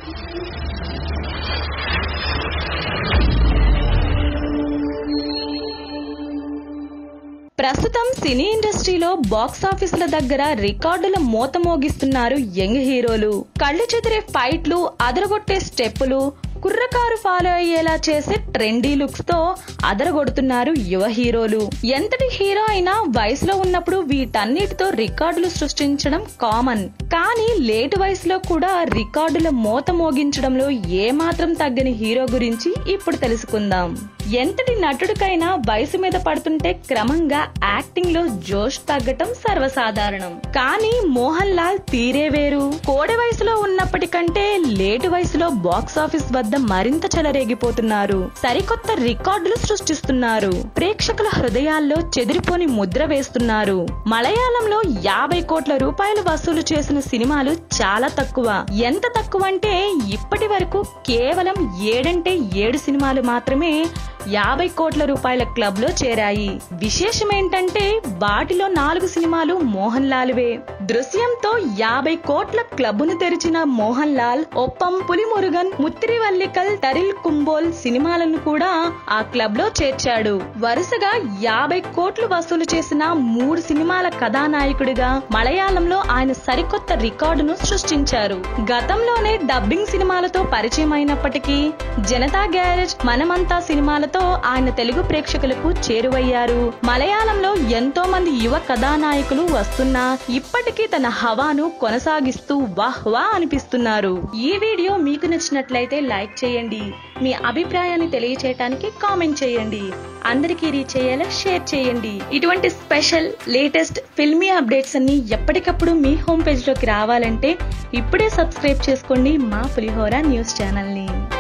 ప్రస్తుతం సినీ ఇండస్ట్రీలో బాక్స్ ఆఫీసుల దగ్గర రికార్డుల మోత మోగిస్తున్నారు యంగ్ హీరోలు కళ్ళు చెదిరే ఫైట్లు అదరగొట్టే స్టెప్పులు కుర్రకారు ఫాలో అయ్యేలా చేసే ట్రెండీ లుక్స్ తో అదరగొడుతున్నారు యువ హీరోలు ఎంతటి హీరో అయినా వయసులో ఉన్నప్పుడు వీటన్నిటితో రికార్డులు సృష్టించడం కామన్ కానీ లేటు వయసులో కూడా రికార్డుల మోత మోగించడంలో ఏమాత్రం తగ్గని హీరో గురించి ఇప్పుడు తెలుసుకుందాం ఎంతటి నటుడికైనా వయసు మీద పడుతుంటే క్రమంగా యాక్టింగ్ లో జోష్ తగ్గటం సర్వసాధారణం కానీ మోహన్ లాల్ తీరే వేరు కోడి వయసులో ఉన్నప్పటికంటే లేటు వయసులో బాక్స్ ఆఫీస్ వద్ద మరింత చెలరేగిపోతున్నారు సరికొత్త రికార్డులు సృష్టిస్తున్నారు ప్రేక్షకుల హృదయాల్లో చెదిరిపోని ముద్ర వేస్తున్నారు మలయాళంలో యాభై కోట్ల రూపాయలు వసూలు చేసిన సినిమాలు చాలా తక్కువ ఎంత తక్కువ అంటే ఇప్పటి వరకు కేవలం ఏడంటే ఏడు సినిమాలు మాత్రమే యాభై కోట్ల రూపాయల క్లబ్ లో చేరాయి విశేషం ఏంటంటే వాటిలో నాలుగు సినిమాలు మోహన్ లాల్వే దృశ్యంతో యాభై కోట్ల క్లబ్ను తెరిచిన మోహన్ లాల్ ఒప్పం పులిమురుగన్ ముత్తిరి వల్లికల్ తరిల్ కుంబోల్ సినిమాలను కూడా ఆ క్లబ్ లో చేర్చాడు వరుసగా యాభై కోట్లు వసూలు చేసిన మూడు సినిమాల కథానాయకుడిగా మలయాళంలో ఆయన సరికొత్త రికార్డును సృష్టించారు గతంలోనే డబ్బింగ్ సినిమాలతో పరిచయం అయినప్పటికీ జనతా గ్యారేజ్ మనమంతా సినిమాలతో ఆయన తెలుగు ప్రేక్షకులకు చేరువయ్యారు మలయాళంలో ఎంతో మంది యువ కథానాయకులు వస్తున్నా ఇప్పటికీ తన హవాను కొనసాగిస్తూ వాహ్ వా అనిపిస్తున్నారు ఈ వీడియో మీకు నచ్చినట్లయితే లైక్ చేయండి మీ అభిప్రాయాన్ని తెలియచేయటానికి కామెంట్ చేయండి అందరికీ రీచ్ అయ్యేలా షేర్ చేయండి ఇటువంటి స్పెషల్ లేటెస్ట్ ఫిల్మీ అప్డేట్స్ అన్ని ఎప్పటికప్పుడు మీ హోమ్ పేజ్ లోకి రావాలంటే ఇప్పుడే సబ్స్క్రైబ్ చేసుకోండి మా పులిహోర న్యూస్ ఛానల్ ని